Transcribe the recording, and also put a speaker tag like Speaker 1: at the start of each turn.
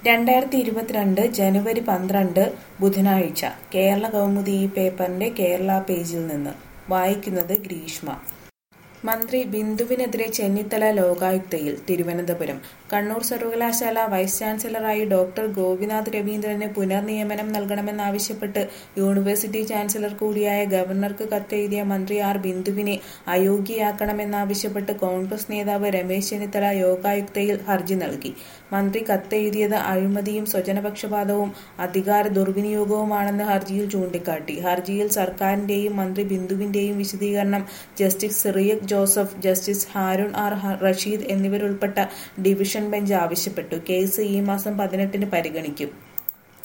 Speaker 1: രണ്ടായിരത്തി ഇരുപത്തിരണ്ട് ജനുവരി പന്ത്രണ്ട് ബുധനാഴ്ച കേരള കൗമുദി ഈ പേപ്പറിന്റെ കേരള പേജിൽ നിന്ന് വായിക്കുന്നത് ഗ്രീഷ്മ മന്ത്രി ബിന്ദുവിനെതിരെ ചെന്നിത്തല ലോകായുക്തയിൽ തിരുവനന്തപുരം കണ്ണൂർ സർവകലാശാല വൈസ് ചാൻസലറായി ഡോക്ടർ ഗോപിനാഥ് രവീന്ദ്രന് പുനർനിയമനം നൽകണമെന്നാവശ്യപ്പെട്ട് യൂണിവേഴ്സിറ്റി ചാൻസലർ കൂടിയായ ഗവർണർക്ക് കത്തെഴുതിയ മന്ത്രി ആർ ബിന്ദുവിനെ അയോഗ്യയാക്കണമെന്നാവശ്യപ്പെട്ട് കോൺഗ്രസ് നേതാവ് രമേശ് ചെന്നിത്തല യോഗായുക്തയിൽ ഹർജി നൽകി മന്ത്രി കത്തെഴുതിയത് അഴിമതിയും സ്വജനപക്ഷപാതവും അധികാര ദുർവിനിയോഗവുമാണെന്ന് ഹർജിയിൽ ചൂണ്ടിക്കാട്ടി ഹർജിയിൽ സർക്കാരിന്റെയും മന്ത്രി ബിന്ദുവിന്റെയും വിശദീകരണം justice Cyriac Joseph justice Haroon R Rasheed എന്നിവരുൾപ്പെട്ട ഡിവിഷൻ ബെഞ്ച് ആവശ്യപ്പെട്ടു കേസ് ഈ മാസം പതിനെട്ടിന് പരിഗണിക്കും